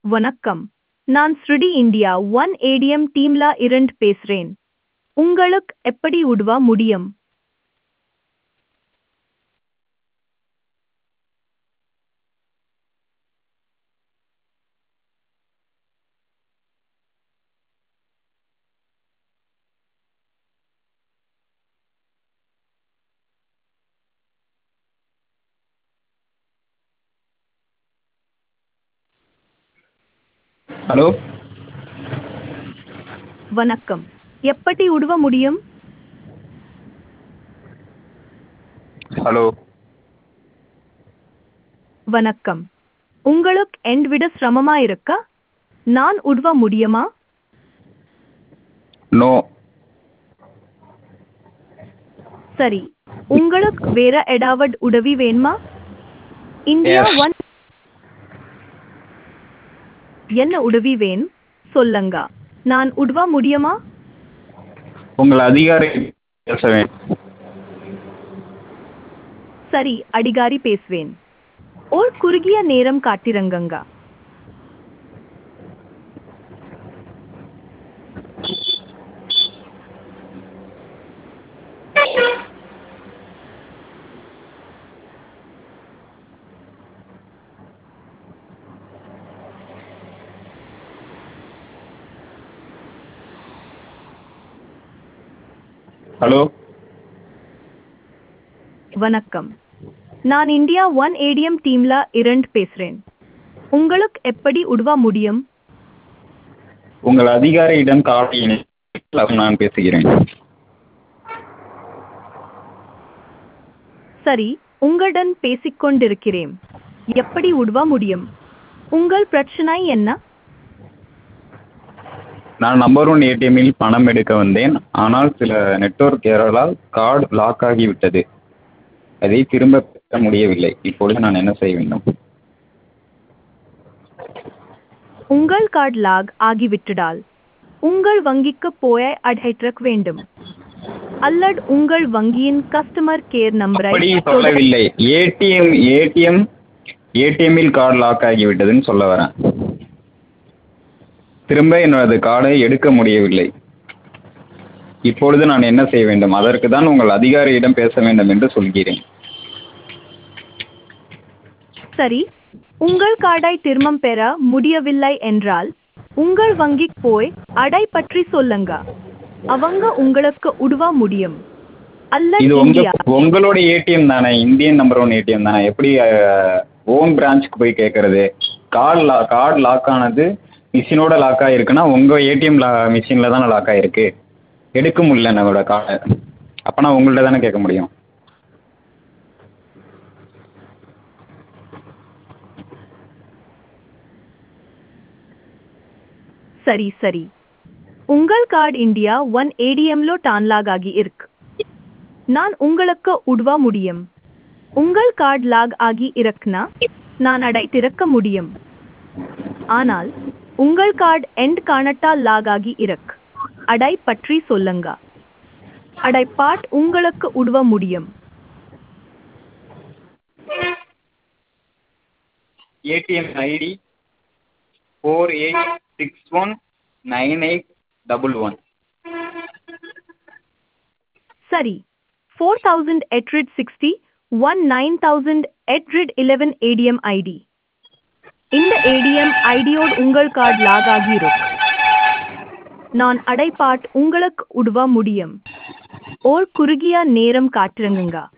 வணக்கம் நான் ஸ்ருடி இந்தியா ஒன் ஏடிஎம் டீம்ல இருந்து பேசுறேன் உங்களுக்கு எப்படி உதவ முடியும் ஹலோ வணக்கம் எப்படி உதவ முடியும் ஹலோ வணக்கம் உங்களுக்கு என் விட சிரமமா இருக்கா நான் உதவ முடியுமா நோ சரி உங்களுக்கு வேற ஏதாவது உதவி வேணுமா இந்தியா Yes. ஒன் என்ன உதவி வேணும் சொல்லுங்க நான் உதவ முடியுமா உங்கள் அதிகாரி பேச வேண்டும் சரி அடிகாரி பேசுவேன் ஒரு குறுகிய நேரம் காட்டிரங்கங்க ஹலோ வணக்கம் நான் இந்தியா ஒன் ஏடிஎம் டீம்ல இருந்து பேசுறேன் உங்களுக்கு எப்படி உதவ முடியும் உங்கள் அதிகாரியிடம் காலை இணைப்பில் நான் பேசுகிறேன் சரி உங்களுடன் பேசிக்கொண்டிருக்கிறேன் எப்படி உதவ முடியும் உங்கள் பிரச்சனை என்ன நான் நம்பர் ஒன் ஏடிஎம்மில் பணம் எடுக்க வந்தேன் ஆனால் சில நெட்வொர்க் ஏரலால் கார்டு லாக் ஆகிவிட்டது அதை திரும்ப பெற முடியவில்லை இப்பொழுது நான் என்ன செய்ய வேண்டும் உங்கள் கார்டு லாக் ஆகிவிட்டதால் உங்கள் வங்கிக்கு போய் அடைத்திருக்க வேண்டும் அல்லது உங்கள் வங்கியின் கஸ்டமர் கேர் நம்பரை அப்படி தொடர்பு- சொல்லவில்லை ஏடிஎம் ஏடிஎம் ஏடிஎம்மில் கார்டு லாக் ஆகிவிட்டதுன்னு சொல்ல வரேன் திரும்ப என்னோடது கார்டை எடுக்க முடியவில்லை இப்பொழுது நான் என்ன செய்ய வேண்டும் அதற்கு தான் உங்கள் அதிகாரியிடம் பேச வேண்டும் என்று சொல்கிறேன் சரி உங்கள் கார்டை திரும்பம் பெற முடியவில்லை என்றால் உங்கள் வங்கிக்கு போய் அடை பற்றி சொல்லுங்க அவங்க உங்களுக்கு உதவ முடியும் அல்லது இது உங்க இந்தியா உங்களோட ஏடிஎம் தானே இந்தியன் நம்பர் ஒன் ஏடிஎம் தானே எப்படி ஓன் பிரான்ச்சுக்கு போய் கேட்கறது கார்டு லா கார்டு லாக் ஆனது மிஷினோட லாக் ஆகிருக்குன்னா உங்கள் ஏடிஎம் லா மிஷினில் தானே லாக் ஆகிருக்கு எடுக்க முடியல என்னோட கார்டை அப்போ நான் உங்கள்கிட்ட தானே கேட்க முடியும் சரி சரி உங்கள் கார்டு இந்தியா ஒன் ஏடிஎம்லோ லாக் ஆகி இருக்கு நான் உங்களுக்கு உதவ முடியும் உங்கள் கார்டு லாக் ஆகி இருக்குன்னா நான் அடை திறக்க முடியும் ஆனால் உங்கள் கார்டு எண்ட் காணட்டால் லாக் ஆகி இருக்கு அடை பற்றி சொல்லுங்க அடை பாட் உங்களுக்கு உதவ முடியும் ATM ID four eight six one nine eight double one சரி four thousand hundred sixty one nine thousand hundred eleven ATM ID இந்த ஏடிஎம் ஐடியோடு உங்கள் கார்டு லாக் ஆகியிருக்கும் நான் அடைப்பாட் உங்களுக்கு உதவ முடியும் ஓர் குறுகிய நேரம் காட்டுறங்குங்க